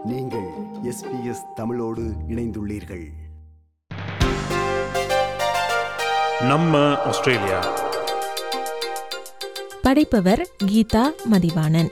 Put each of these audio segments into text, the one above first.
நீங்கள் எஸ்பிஎஸ் தமிழோடு இணைந்துள்ளீர்கள் நம்ம ஆஸ்திரேலியா படைப்பவர் கீதா மதிவாணன்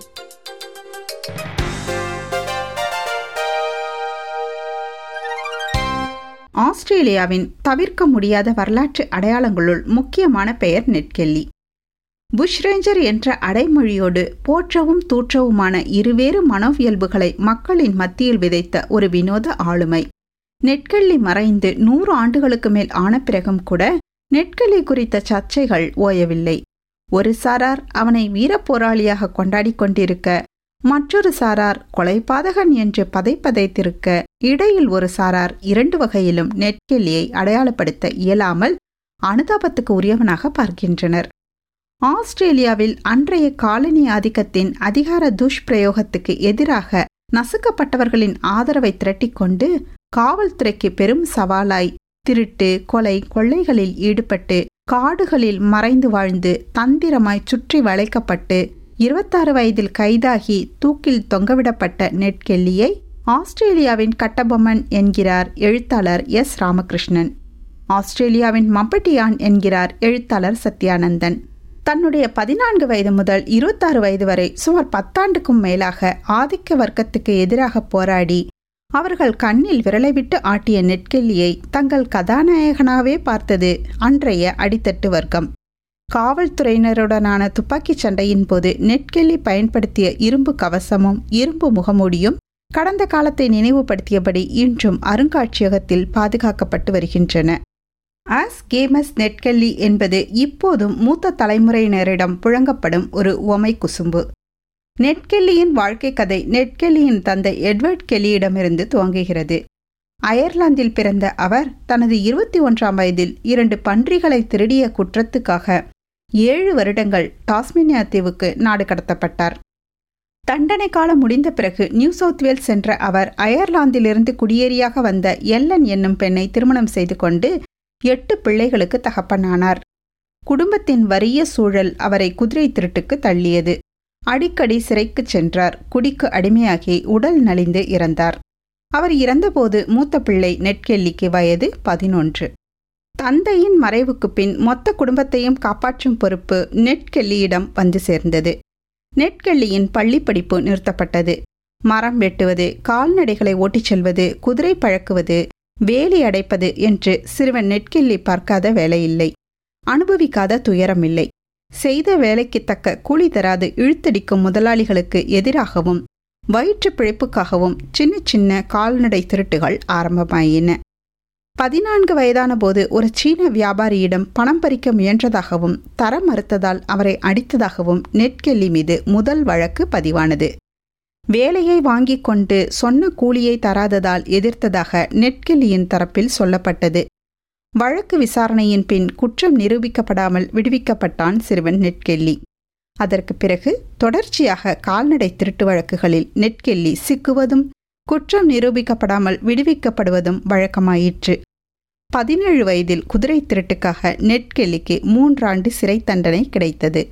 ஆஸ்திரேலியாவின் தவிர்க்க முடியாத வரலாற்று அடையாளங்களுள் முக்கியமான பெயர் நெட்கெல்லி புஷ்ரேஞ்சர் என்ற அடைமொழியோடு போற்றவும் தூற்றவுமான இருவேறு மனோவியல்புகளை மக்களின் மத்தியில் விதைத்த ஒரு வினோத ஆளுமை நெட்கெல்லி மறைந்து நூறு ஆண்டுகளுக்கு மேல் ஆன பிறகும் கூட நெட்கெல்லி குறித்த சர்ச்சைகள் ஓயவில்லை ஒரு சாரார் அவனை வீரப் போராளியாக கொண்டாடிக் கொண்டிருக்க மற்றொரு சாரார் கொலைபாதகன் என்று பதைப்பதைத்திருக்க இடையில் ஒரு சாரார் இரண்டு வகையிலும் நெட்கெல்லியை அடையாளப்படுத்த இயலாமல் அனுதாபத்துக்கு உரியவனாக பார்க்கின்றனர் ஆஸ்திரேலியாவில் அன்றைய காலனி ஆதிக்கத்தின் அதிகார துஷ்பிரயோகத்துக்கு எதிராக நசுக்கப்பட்டவர்களின் ஆதரவை திரட்டிக்கொண்டு காவல்துறைக்கு பெரும் சவாலாய் திருட்டு கொலை கொள்ளைகளில் ஈடுபட்டு காடுகளில் மறைந்து வாழ்ந்து தந்திரமாய் சுற்றி வளைக்கப்பட்டு இருபத்தாறு வயதில் கைதாகி தூக்கில் தொங்கவிடப்பட்ட நெட்கெல்லியை ஆஸ்திரேலியாவின் கட்டபொம்மன் என்கிறார் எழுத்தாளர் எஸ் ராமகிருஷ்ணன் ஆஸ்திரேலியாவின் மம்பட்டியான் என்கிறார் எழுத்தாளர் சத்யானந்தன் தன்னுடைய பதினான்கு வயது முதல் இருபத்தாறு வயது வரை சுமார் பத்தாண்டுக்கும் மேலாக ஆதிக்க வர்க்கத்துக்கு எதிராக போராடி அவர்கள் கண்ணில் விரலை விட்டு ஆட்டிய நெட்கெல்லியை தங்கள் கதாநாயகனாவே பார்த்தது அன்றைய அடித்தட்டு வர்க்கம் காவல்துறையினருடனான துப்பாக்கிச் சண்டையின் போது நெட்கெல்லி பயன்படுத்திய இரும்பு கவசமும் இரும்பு முகமூடியும் கடந்த காலத்தை நினைவுபடுத்தியபடி இன்றும் அருங்காட்சியகத்தில் பாதுகாக்கப்பட்டு வருகின்றன ஆஸ் கேமஸ் நெட்கெல்லி என்பது இப்போதும் மூத்த தலைமுறையினரிடம் புழங்கப்படும் ஒரு உவமை குசும்பு நெட்கெல்லியின் வாழ்க்கை கதை நெட்கெல்லியின் தந்தை எட்வர்ட் கெல்லியிடமிருந்து துவங்குகிறது அயர்லாந்தில் பிறந்த அவர் தனது இருபத்தி ஒன்றாம் வயதில் இரண்டு பன்றிகளை திருடிய குற்றத்துக்காக ஏழு வருடங்கள் டாஸ்மேனியா தீவுக்கு நாடு கடத்தப்பட்டார் தண்டனை காலம் முடிந்த பிறகு நியூ சவுத் வேல்ஸ் சென்ற அவர் அயர்லாந்திலிருந்து குடியேறியாக வந்த எல்லன் என்னும் பெண்ணை திருமணம் செய்து கொண்டு எட்டு பிள்ளைகளுக்கு தகப்பனானார் குடும்பத்தின் வறிய சூழல் அவரை குதிரை திருட்டுக்கு தள்ளியது அடிக்கடி சிறைக்கு சென்றார் குடிக்கு அடிமையாகி உடல் நலிந்து இறந்தார் அவர் இறந்தபோது மூத்த பிள்ளை நெட்கெல்லிக்கு வயது பதினொன்று தந்தையின் மறைவுக்கு பின் மொத்த குடும்பத்தையும் காப்பாற்றும் பொறுப்பு நெட்கெல்லியிடம் வந்து சேர்ந்தது நெட்கெல்லியின் பள்ளி படிப்பு நிறுத்தப்பட்டது மரம் வெட்டுவது கால்நடைகளை ஓட்டிச் செல்வது குதிரை பழக்குவது வேலி அடைப்பது என்று சிறுவன் நெட்கெல்லி பார்க்காத வேலையில்லை அனுபவிக்காத துயரமில்லை செய்த வேலைக்கு தக்க கூலி தராது இழுத்தடிக்கும் முதலாளிகளுக்கு எதிராகவும் வயிற்று பிழைப்புக்காகவும் சின்ன சின்ன கால்நடை திருட்டுகள் ஆரம்பமாயின பதினான்கு வயதான போது ஒரு சீன வியாபாரியிடம் பணம் பறிக்க முயன்றதாகவும் தர மறுத்ததால் அவரை அடித்ததாகவும் நெட்கெல்லி மீது முதல் வழக்கு பதிவானது வேலையை வாங்கிக் கொண்டு சொன்ன கூலியை தராததால் எதிர்த்ததாக நெட்கெல்லியின் தரப்பில் சொல்லப்பட்டது வழக்கு விசாரணையின் பின் குற்றம் நிரூபிக்கப்படாமல் விடுவிக்கப்பட்டான் சிறுவன் நெட்கெல்லி அதற்கு பிறகு தொடர்ச்சியாக கால்நடை திருட்டு வழக்குகளில் நெட்கெல்லி சிக்குவதும் குற்றம் நிரூபிக்கப்படாமல் விடுவிக்கப்படுவதும் வழக்கமாயிற்று பதினேழு வயதில் குதிரை திருட்டுக்காக நெட்கெல்லிக்கு மூன்றாண்டு சிறை தண்டனை கிடைத்தது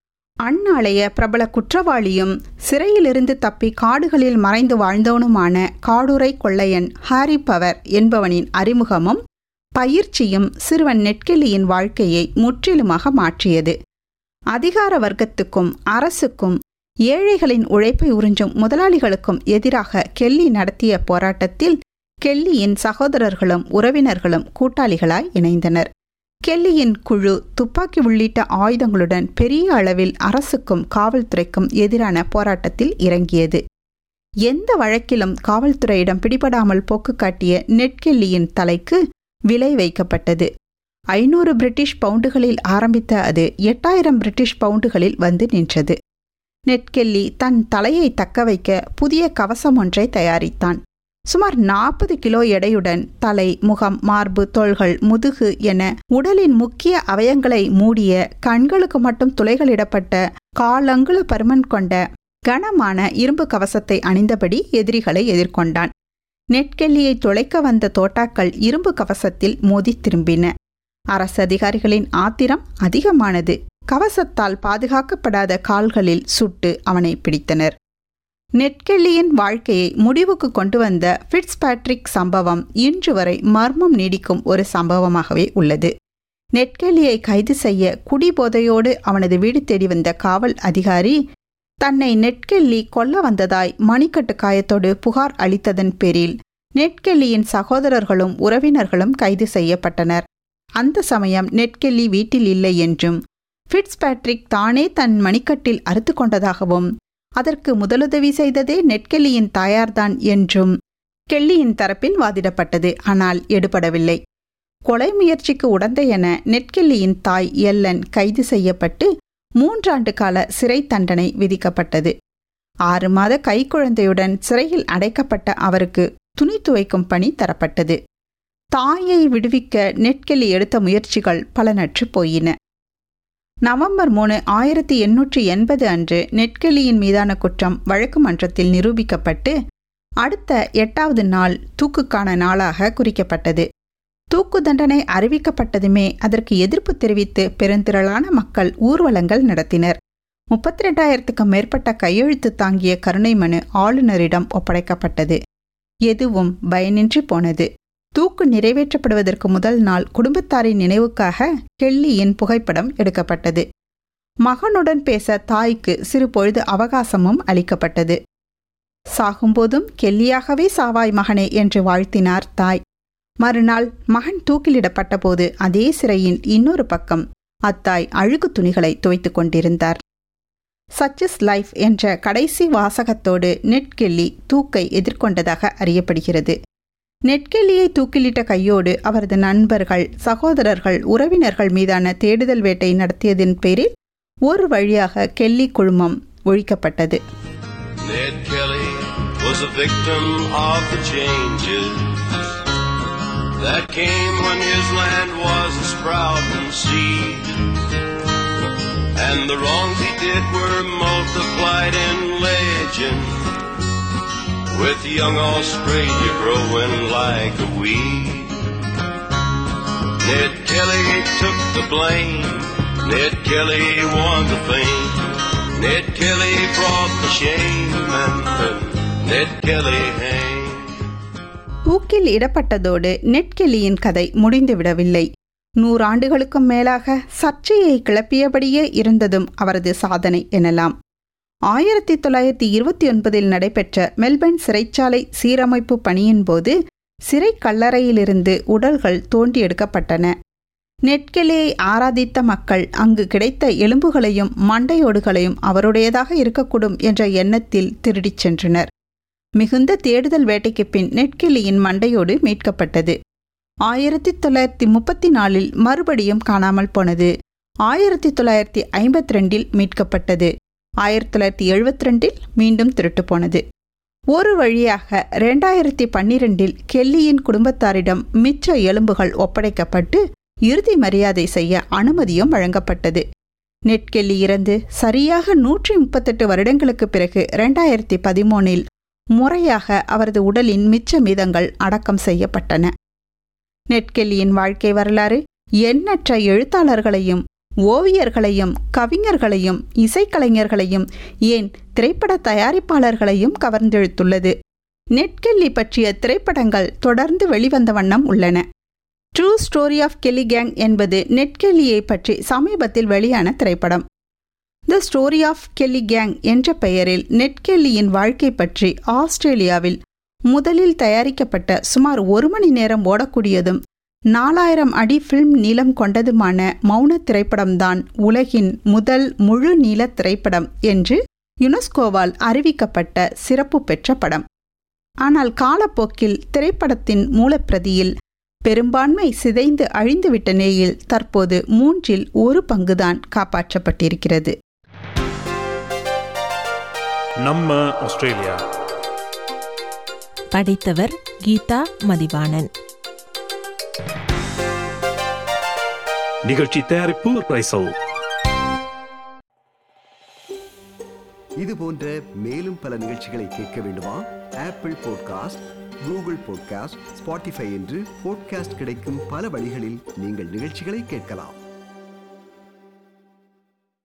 அந்நாளைய பிரபல குற்றவாளியும் சிறையிலிருந்து தப்பி காடுகளில் மறைந்து வாழ்ந்தவனுமான காடுரை கொள்ளையன் ஹாரி பவர் என்பவனின் அறிமுகமும் பயிற்சியும் சிறுவன் நெட்கெல்லியின் வாழ்க்கையை முற்றிலுமாக மாற்றியது அதிகார வர்க்கத்துக்கும் அரசுக்கும் ஏழைகளின் உழைப்பை உறிஞ்சும் முதலாளிகளுக்கும் எதிராக கெல்லி நடத்திய போராட்டத்தில் கெல்லியின் சகோதரர்களும் உறவினர்களும் கூட்டாளிகளாய் இணைந்தனர் கெல்லியின் குழு துப்பாக்கி உள்ளிட்ட ஆயுதங்களுடன் பெரிய அளவில் அரசுக்கும் காவல்துறைக்கும் எதிரான போராட்டத்தில் இறங்கியது எந்த வழக்கிலும் காவல்துறையிடம் பிடிபடாமல் போக்கு காட்டிய நெட்கெல்லியின் தலைக்கு விலை வைக்கப்பட்டது ஐநூறு பிரிட்டிஷ் பவுண்டுகளில் ஆரம்பித்த அது எட்டாயிரம் பிரிட்டிஷ் பவுண்டுகளில் வந்து நின்றது நெட்கெல்லி தன் தலையை தக்க வைக்க புதிய கவசம் ஒன்றை தயாரித்தான் சுமார் நாற்பது கிலோ எடையுடன் தலை முகம் மார்பு தோள்கள் முதுகு என உடலின் முக்கிய அவயங்களை மூடிய கண்களுக்கு மட்டும் துளைகளிடப்பட்ட காலங்குல பருமன் கொண்ட கனமான இரும்பு கவசத்தை அணிந்தபடி எதிரிகளை எதிர்கொண்டான் நெட்கெல்லியை துளைக்க வந்த தோட்டாக்கள் இரும்பு கவசத்தில் மோதி திரும்பின அரசு அதிகாரிகளின் ஆத்திரம் அதிகமானது கவசத்தால் பாதுகாக்கப்படாத கால்களில் சுட்டு அவனை பிடித்தனர் நெட்கெல்லியின் வாழ்க்கையை முடிவுக்கு கொண்டு வந்த ஃபிட்ஸ்பேட்ரிக் சம்பவம் இன்று வரை மர்மம் நீடிக்கும் ஒரு சம்பவமாகவே உள்ளது நெட்கெல்லியை கைது செய்ய குடிபோதையோடு அவனது வீடு தேடி வந்த காவல் அதிகாரி தன்னை நெட்கெல்லி கொல்ல வந்ததாய் மணிக்கட்டு காயத்தோடு புகார் அளித்ததன் பேரில் நெட்கெல்லியின் சகோதரர்களும் உறவினர்களும் கைது செய்யப்பட்டனர் அந்த சமயம் நெட்கெல்லி வீட்டில் இல்லை என்றும் ஃபிட்ஸ்பேட்ரிக் தானே தன் மணிக்கட்டில் அறுத்து கொண்டதாகவும் அதற்கு முதலுதவி செய்ததே நெட்கெல்லியின் தாயார்தான் என்றும் கெல்லியின் தரப்பில் வாதிடப்பட்டது ஆனால் எடுபடவில்லை கொலை முயற்சிக்கு உடந்தை என நெட்கெல்லியின் தாய் எல்லன் கைது செய்யப்பட்டு மூன்றாண்டு கால சிறை தண்டனை விதிக்கப்பட்டது ஆறு மாத கைக்குழந்தையுடன் சிறையில் அடைக்கப்பட்ட அவருக்கு துணி துவைக்கும் பணி தரப்பட்டது தாயை விடுவிக்க நெட்கெல்லி எடுத்த முயற்சிகள் பலனற்று போயின நவம்பர் மூணு ஆயிரத்தி எண்ணூற்றி எண்பது அன்று நெட்கெல்லியின் மீதான குற்றம் வழக்கு மன்றத்தில் நிரூபிக்கப்பட்டு அடுத்த எட்டாவது நாள் தூக்குக்கான நாளாக குறிக்கப்பட்டது தூக்கு தண்டனை அறிவிக்கப்பட்டதுமே அதற்கு எதிர்ப்பு தெரிவித்து பெருந்திரளான மக்கள் ஊர்வலங்கள் நடத்தினர் முப்பத்தி ரெண்டாயிரத்துக்கும் மேற்பட்ட கையெழுத்து தாங்கிய கருணை மனு ஆளுநரிடம் ஒப்படைக்கப்பட்டது எதுவும் பயனின்றி போனது தூக்கு நிறைவேற்றப்படுவதற்கு முதல் நாள் குடும்பத்தாரின் நினைவுக்காக கெல்லியின் புகைப்படம் எடுக்கப்பட்டது மகனுடன் பேச தாய்க்கு சிறு பொழுது அவகாசமும் அளிக்கப்பட்டது சாகும்போதும் கெல்லியாகவே சாவாய் மகனே என்று வாழ்த்தினார் தாய் மறுநாள் மகன் தூக்கிலிடப்பட்ட போது அதே சிறையின் இன்னொரு பக்கம் அத்தாய் அழுகு துணிகளை துவைத்துக் கொண்டிருந்தார் சச்சஸ் லைஃப் என்ற கடைசி வாசகத்தோடு நெட்கெல்லி தூக்கை எதிர்கொண்டதாக அறியப்படுகிறது நெட்கெல்லியை தூக்கிலிட்ட கையோடு அவரது நண்பர்கள் சகோதரர்கள் உறவினர்கள் மீதான தேடுதல் வேட்டை நடத்தியதின் பேரில் ஒரு வழியாக கெல்லி குழுமம் ஒழிக்கப்பட்டது Ned Kelly was a victim of the changes that came when his land was a sprouting seed. And the wrongs he did were multiplied in legend, with young Australia growing like a weed. Ned Kelly took the blame, Ned Kelly won the fame. Ned Kelly brought the shame and then Ned Kelly hanged. தூக்கில் இடப்பட்டதோடு நெட்கெல்லியின் கதை முடிந்துவிடவில்லை நூறாண்டுகளுக்கும் மேலாக சர்ச்சையை கிளப்பியபடியே இருந்ததும் அவரது சாதனை எனலாம் ஆயிரத்தி தொள்ளாயிரத்தி இருபத்தி ஒன்பதில் நடைபெற்ற மெல்பர்ன் சிறைச்சாலை சீரமைப்பு பணியின் போது சிறை கல்லறையிலிருந்து உடல்கள் தோண்டி எடுக்கப்பட்டன நெட்கெலியை ஆராதித்த மக்கள் அங்கு கிடைத்த எலும்புகளையும் மண்டையோடுகளையும் அவருடையதாக இருக்கக்கூடும் என்ற எண்ணத்தில் திருடிச் சென்றனர் மிகுந்த தேடுதல் வேட்டைக்கு பின் நெட்கெலியின் மண்டையோடு மீட்கப்பட்டது ஆயிரத்தி தொள்ளாயிரத்தி முப்பத்தி நாலில் மறுபடியும் காணாமல் போனது ஆயிரத்தி தொள்ளாயிரத்தி ஐம்பத்தி ரெண்டில் மீட்கப்பட்டது ஆயிரத்தி தொள்ளாயிரத்தி எழுபத்தி ரெண்டில் மீண்டும் திருட்டு போனது ஒரு வழியாக ரெண்டாயிரத்தி பன்னிரெண்டில் கெல்லியின் குடும்பத்தாரிடம் மிச்ச எலும்புகள் ஒப்படைக்கப்பட்டு இறுதி மரியாதை செய்ய அனுமதியும் வழங்கப்பட்டது நெட்கெல்லி இறந்து சரியாக நூற்றி முப்பத்தெட்டு வருடங்களுக்கு பிறகு ரெண்டாயிரத்தி பதிமூனில் முறையாக அவரது உடலின் மிச்ச மீதங்கள் அடக்கம் செய்யப்பட்டன நெட்கெல்லியின் வாழ்க்கை வரலாறு எண்ணற்ற எழுத்தாளர்களையும் ஓவியர்களையும் கவிஞர்களையும் இசைக்கலைஞர்களையும் ஏன் திரைப்பட தயாரிப்பாளர்களையும் கவர்ந்தெழுத்துள்ளது நெட்கெல்லி பற்றிய திரைப்படங்கள் தொடர்ந்து வெளிவந்த வண்ணம் உள்ளன true story of Kelly gang என்பது நெட்கெல்லியை பற்றி சமீபத்தில் வெளியான திரைப்படம் the story of Kelly gang என்ற பெயரில் நெட்கெல்லியின் வாழ்க்கை பற்றி ஆஸ்திரேலியாவில் முதலில் தயாரிக்கப்பட்ட சுமார் ஒரு மணி நேரம் ஓடக்கூடியதும் நாலாயிரம் அடி ஃபில்ம் நீளம் கொண்டதுமான மௌன திரைப்படம்தான் உலகின் முதல் முழு நீள திரைப்படம் என்று யுனெஸ்கோவால் அறிவிக்கப்பட்ட சிறப்பு பெற்ற படம் ஆனால் காலப்போக்கில் திரைப்படத்தின் மூலப்பிரதியில் பெரும்பான்மை சிதைந்து அழிந்துவிட்ட நிலையில் தற்போது மூன்றில் ஒரு பங்குதான் காப்பாற்றப்பட்டிருக்கிறது நம்ம ஆஸ்திரேலியா படித்தவர் கீதா மதிவாணன் நிகழ்ச்சி தயாரிப்பு ரைசல் இது போன்ற மேலும் பல நிகழ்ச்சிகளை கேட்க வேண்டுமா Apple podcast Google podcast Spotify என்று பாட்காஸ்ட் கிடைக்கும் பல வழிகளில் நீங்கள் நிகழ்ச்சிகளை கேட்கலாம்